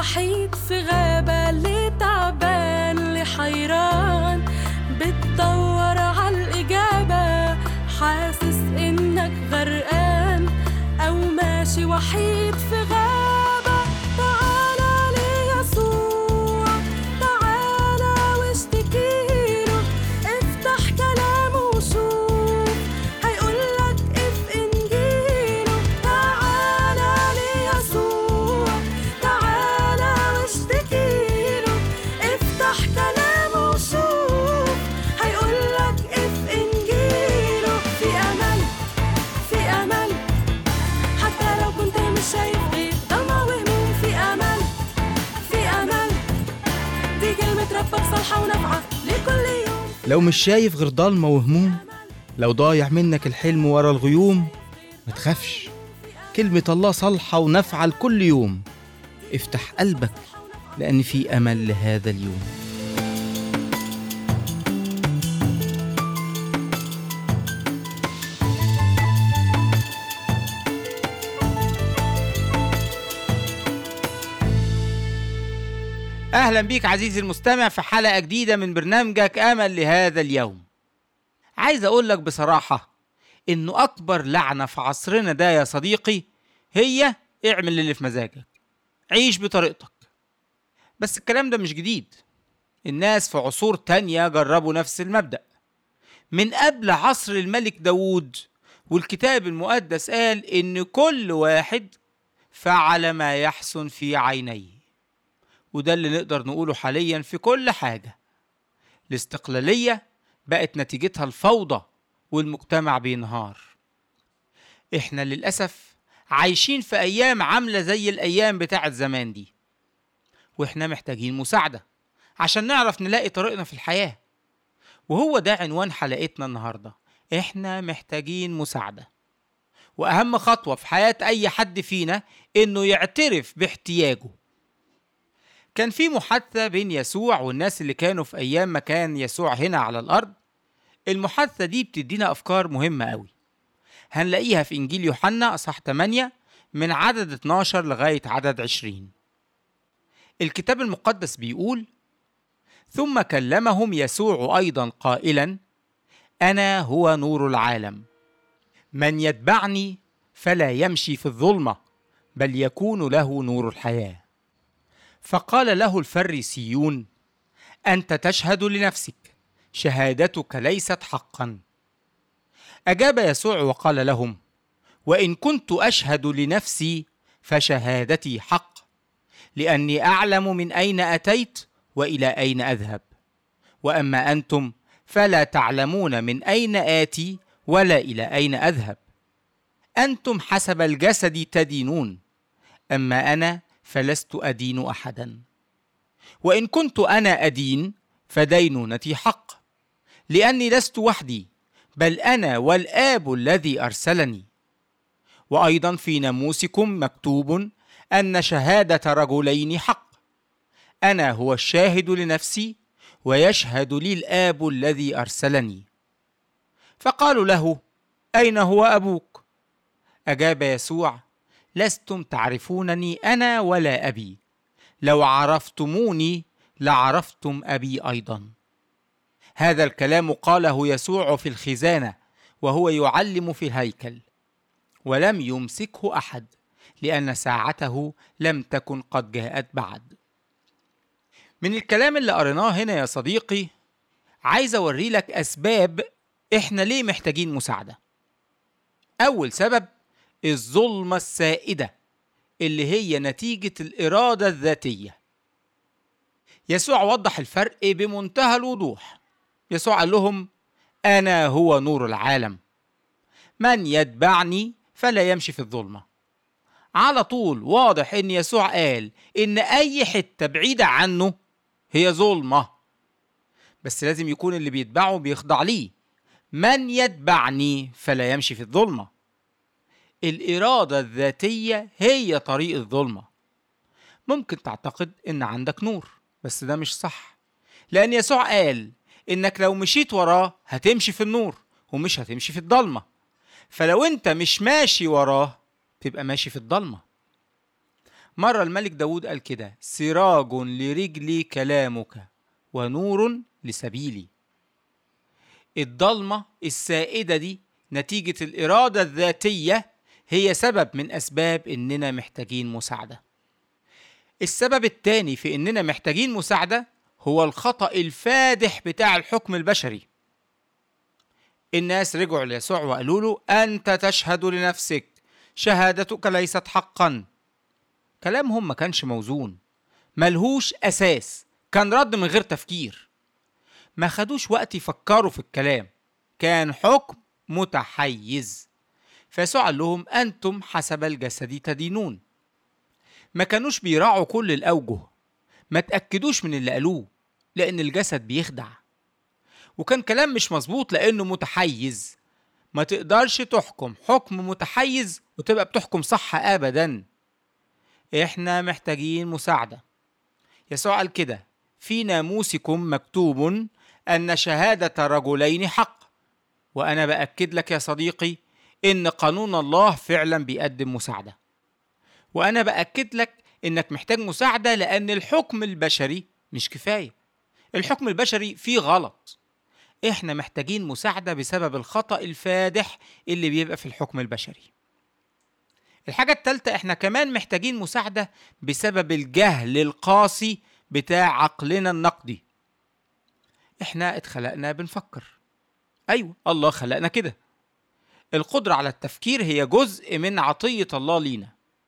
وحيد في غابة اللي تعبان اللي حيران بتدور عالإجابة حاسس إنك غرقان أو ماشي وحيد في غابة تعالى ليسوع تعالى واشتكيله افتح كلامه وشوف هيقولك اف انجيله تعالى ليسوع تعالى واشتكيله افتح كلامه وشوف هيقولك اف انجيله في امل في امل حتى لو كنت مش شايف غير ضلمة وهموم في امل في امل دي كلمة ربك صالحة ونافعة لكل يوم لو مش شايف غير ضلمة وهموم لو ضايع منك الحلم ورا الغيوم ما تخافش كلمة الله صالحة ونافعة لكل يوم افتح قلبك لأن في أمل لهذا اليوم أهلا بيك عزيزي المستمع في حلقة جديدة من برنامجك أمل لهذا اليوم عايز أقول لك بصراحة إنه أكبر لعنة في عصرنا ده يا صديقي هي اعمل اللي في مزاجك عيش بطريقتك بس الكلام ده مش جديد الناس في عصور تانية جربوا نفس المبدأ من قبل عصر الملك داوود والكتاب المقدس قال إن كل واحد فعل ما يحسن في عينيه وده اللي نقدر نقوله حاليا في كل حاجة الاستقلالية بقت نتيجتها الفوضى والمجتمع بينهار احنا للأسف عايشين في أيام عاملة زي الأيام بتاعت زمان دي واحنا محتاجين مساعدة عشان نعرف نلاقي طريقنا في الحياة وهو ده عنوان حلقتنا النهاردة احنا محتاجين مساعدة وأهم خطوة في حياة أي حد فينا إنه يعترف باحتياجه كان في محادثة بين يسوع والناس اللي كانوا في أيام ما كان يسوع هنا على الأرض المحادثة دي بتدينا أفكار مهمة قوي هنلاقيها في إنجيل يوحنا أصح 8 من عدد 12 لغاية عدد 20 الكتاب المقدس بيقول ثم كلمهم يسوع أيضا قائلا أنا هو نور العالم من يتبعني فلا يمشي في الظلمة بل يكون له نور الحياه فقال له الفريسيون انت تشهد لنفسك شهادتك ليست حقا اجاب يسوع وقال لهم وان كنت اشهد لنفسي فشهادتي حق لاني اعلم من اين اتيت والى اين اذهب واما انتم فلا تعلمون من اين اتي ولا الى اين اذهب انتم حسب الجسد تدينون اما انا فلست ادين احدا وان كنت انا ادين فدينونتي حق لاني لست وحدي بل انا والاب الذي ارسلني وايضا في ناموسكم مكتوب ان شهاده رجلين حق انا هو الشاهد لنفسي ويشهد لي الاب الذي ارسلني فقالوا له اين هو ابوك اجاب يسوع لستم تعرفونني انا ولا ابي لو عرفتموني لعرفتم ابي ايضا هذا الكلام قاله يسوع في الخزانه وهو يعلم في الهيكل ولم يمسكه احد لان ساعته لم تكن قد جاءت بعد من الكلام اللي قريناه هنا يا صديقي عايز اوري لك اسباب احنا ليه محتاجين مساعده اول سبب الظلمة السائدة اللي هي نتيجة الإرادة الذاتية. يسوع وضح الفرق بمنتهى الوضوح. يسوع قال لهم: أنا هو نور العالم. من يتبعني فلا يمشي في الظلمة. على طول واضح إن يسوع قال إن أي حتة بعيدة عنه هي ظلمة. بس لازم يكون اللي بيتبعه بيخضع ليه. من يتبعني فلا يمشي في الظلمه. الإرادة الذاتية هي طريق الظلمة ممكن تعتقد إن عندك نور بس ده مش صح لأن يسوع قال إنك لو مشيت وراه هتمشي في النور ومش هتمشي في الضلمة فلو أنت مش ماشي وراه تبقى ماشي في الضلمة مرة الملك داود قال كده سراج لرجلي كلامك ونور لسبيلي الضلمة السائدة دي نتيجة الإرادة الذاتية هي سبب من أسباب إننا محتاجين مساعدة السبب التاني في إننا محتاجين مساعدة هو الخطأ الفادح بتاع الحكم البشري الناس رجعوا ليسوع وقالوا له أنت تشهد لنفسك شهادتك ليست حقا كلامهم ما كانش موزون ملهوش أساس كان رد من غير تفكير ما خدوش وقت يفكروا في الكلام كان حكم متحيز فيسوع قال لهم أنتم حسب الجسد تدينون ما كانوش بيراعوا كل الأوجه ما تأكدوش من اللي قالوه لأن الجسد بيخدع وكان كلام مش مظبوط لأنه متحيز ما تقدرش تحكم حكم متحيز وتبقى بتحكم صح أبدا إحنا محتاجين مساعدة يسوع قال كده في ناموسكم مكتوب أن شهادة رجلين حق وأنا بأكد لك يا صديقي إن قانون الله فعلا بيقدم مساعدة وأنا بأكد لك إنك محتاج مساعدة لأن الحكم البشري مش كفاية الحكم البشري فيه غلط إحنا محتاجين مساعدة بسبب الخطأ الفادح اللي بيبقى في الحكم البشري الحاجة التالتة إحنا كمان محتاجين مساعدة بسبب الجهل القاسي بتاع عقلنا النقدي إحنا اتخلقنا بنفكر أيوة الله خلقنا كده القدرة على التفكير هي جزء من عطية الله لينا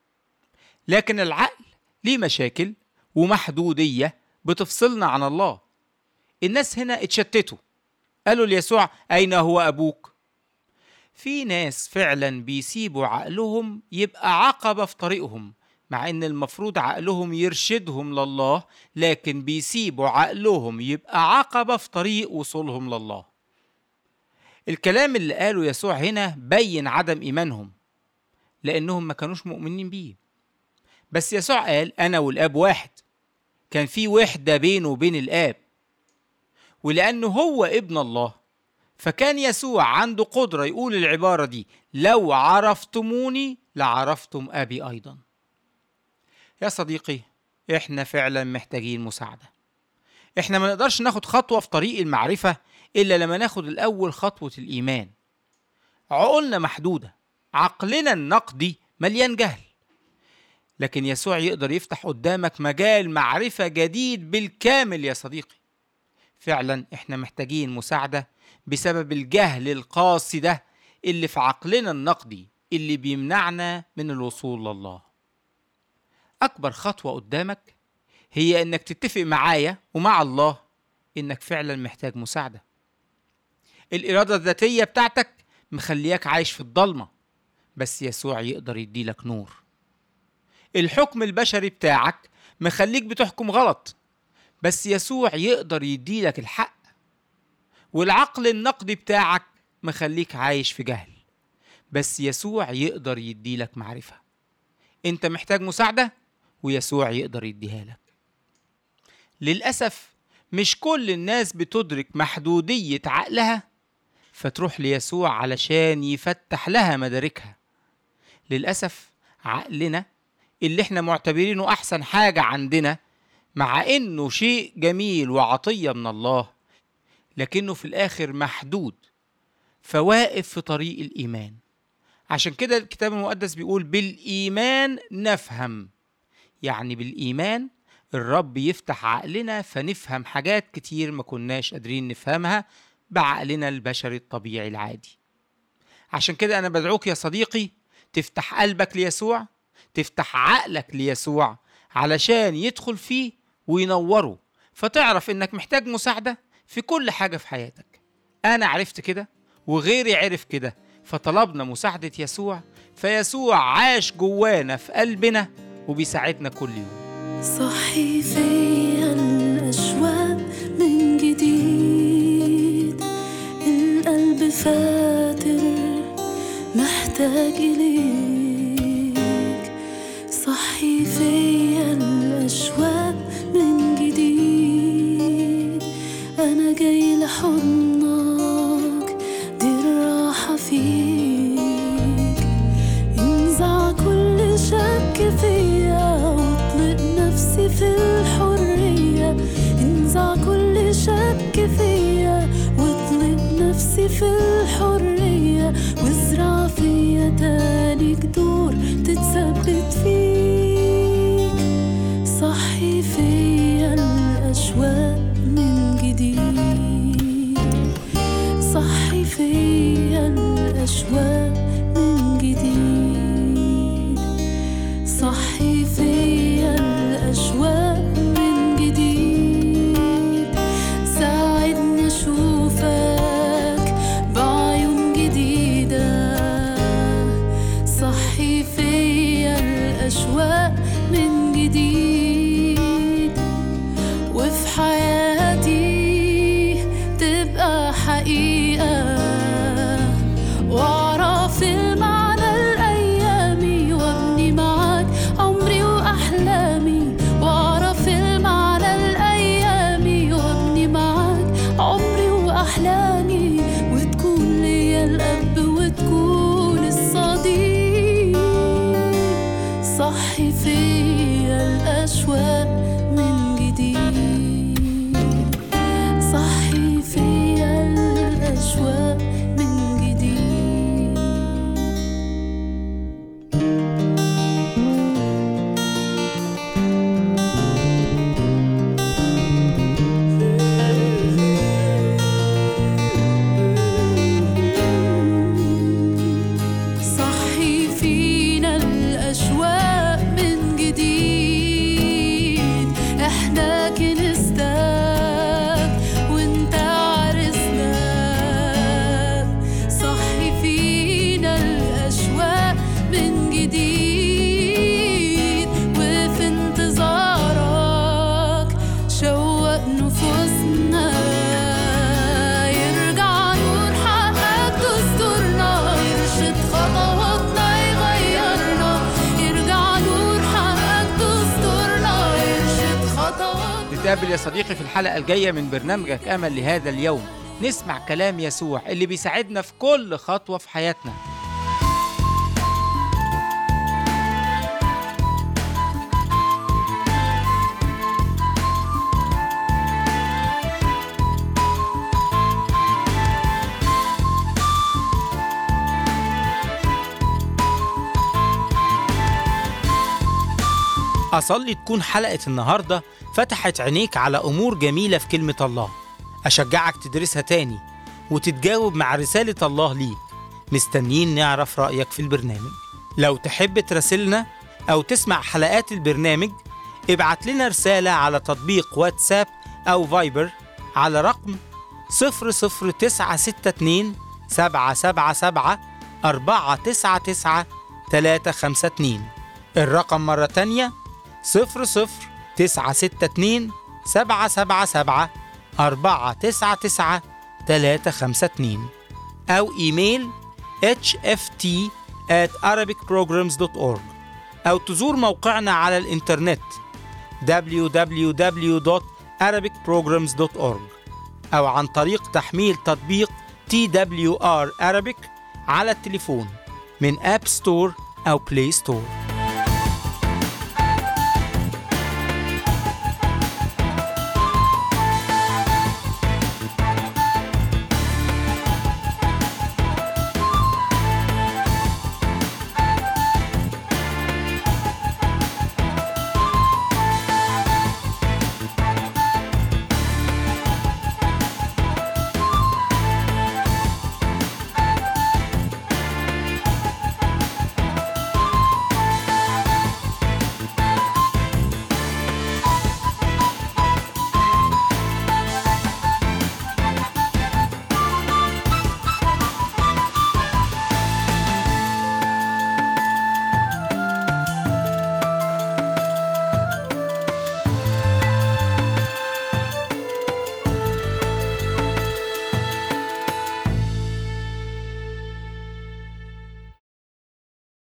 لكن العقل ليه مشاكل ومحدودية بتفصلنا عن الله الناس هنا اتشتتوا قالوا ليسوع أين هو أبوك؟ في ناس فعلا بيسيبوا عقلهم يبقى عقبة في طريقهم مع ان المفروض عقلهم يرشدهم لله لكن بيسيبوا عقلهم يبقى عقبة في طريق وصولهم لله الكلام اللي قاله يسوع هنا بين عدم ايمانهم لانهم ما كانوش مؤمنين بيه بس يسوع قال انا والاب واحد كان في وحده بينه وبين الاب ولانه هو ابن الله فكان يسوع عنده قدره يقول العباره دي لو عرفتموني لعرفتم ابي ايضا يا صديقي احنا فعلا محتاجين مساعده احنا ما نقدرش ناخد خطوه في طريق المعرفه الا لما ناخد الاول خطوه الايمان عقولنا محدوده عقلنا النقدي مليان جهل لكن يسوع يقدر يفتح قدامك مجال معرفه جديد بالكامل يا صديقي فعلا احنا محتاجين مساعده بسبب الجهل القاسي ده اللي في عقلنا النقدي اللي بيمنعنا من الوصول لله اكبر خطوه قدامك هي انك تتفق معايا ومع الله انك فعلا محتاج مساعده الاراده الذاتيه بتاعتك مخلياك عايش في الضلمه بس يسوع يقدر يديلك نور الحكم البشري بتاعك مخليك بتحكم غلط بس يسوع يقدر يديلك الحق والعقل النقدي بتاعك مخليك عايش في جهل بس يسوع يقدر يديلك معرفة انت محتاج مساعدة ويسوع يقدر يديها لك للأسف مش كل الناس بتدرك محدودية عقلها فتروح ليسوع علشان يفتح لها مداركها للأسف عقلنا اللي احنا معتبرينه أحسن حاجة عندنا مع إنه شيء جميل وعطية من الله لكنه في الآخر محدود فواقف في طريق الإيمان عشان كده الكتاب المقدس بيقول بالإيمان نفهم يعني بالإيمان الرب يفتح عقلنا فنفهم حاجات كتير ما كناش قادرين نفهمها بعقلنا البشري الطبيعي العادي عشان كده أنا بدعوك يا صديقي تفتح قلبك ليسوع تفتح عقلك ليسوع علشان يدخل فيه وينوره فتعرف انك محتاج مساعدة في كل حاجة في حياتك أنا عرفت كده وغيري عرف كده فطلبنا مساعدة يسوع فيسوع عاش جوانا في قلبنا وبيساعدنا كل يوم صحي فيا الأشواق من جديد القلب فاتر محتاج إليك صحي فيا الأشواق من جديد أنا جاي لحضنك دي الراحة فيك انزع كل شك فيا نفسي في الحرية انزع كل شك فيا واطلق نفسي في الحرية وازرع فيا تاني جذور تتثبت فيك صحي فيا الأشواق من جديد صحي فيا الأشواق من جديد صحي فيا الأشواق من جديد ساعدني أشوفك بعيون جديدة صحي فيا الأشواق من جديد وفي حياتي تبقى حقيقة واعرف المعنى الأيامي وابني معاك عمري وأحلامي واعرف المعنى الأيامي وابني معاك عمري وأحلامي وتكون ليا الأب وتكون الصديق صحي فيا الأشواق من جديد صحي فيا الأشواق من جديد صحي فينا الأشواق من جديد احنا كنستك وانت عرسناك صحي فينا الأشواق من جديد وفي انتظارك شوق نفوسنا يرجع نور حقك دستورنا يرشد خطواتنا يغيرنا يرجع نور حقك دستورنا يرشد خطواتنا نتقابل يا صديقي في الحلقة الجاية من برنامجك أمل لهذا اليوم نسمع كلام يسوع اللي بيساعدنا في كل خطوة في حياتنا أصلي تكون حلقة النهاردة فتحت عينيك على أمور جميلة في كلمة الله أشجعك تدرسها تاني وتتجاوب مع رسالة الله ليك مستنيين نعرف رأيك في البرنامج لو تحب تراسلنا أو تسمع حلقات البرنامج ابعت لنا رسالة على تطبيق واتساب أو فايبر على رقم 00962 777 499 352 الرقم مرة تانية 00962 777 499 352 أو إيميل hft at arabicprograms.org أو تزور موقعنا على الإنترنت www.arabicprograms.org أو عن طريق تحميل تطبيق TWR Arabic على التليفون من أب ستور أو بلاي ستور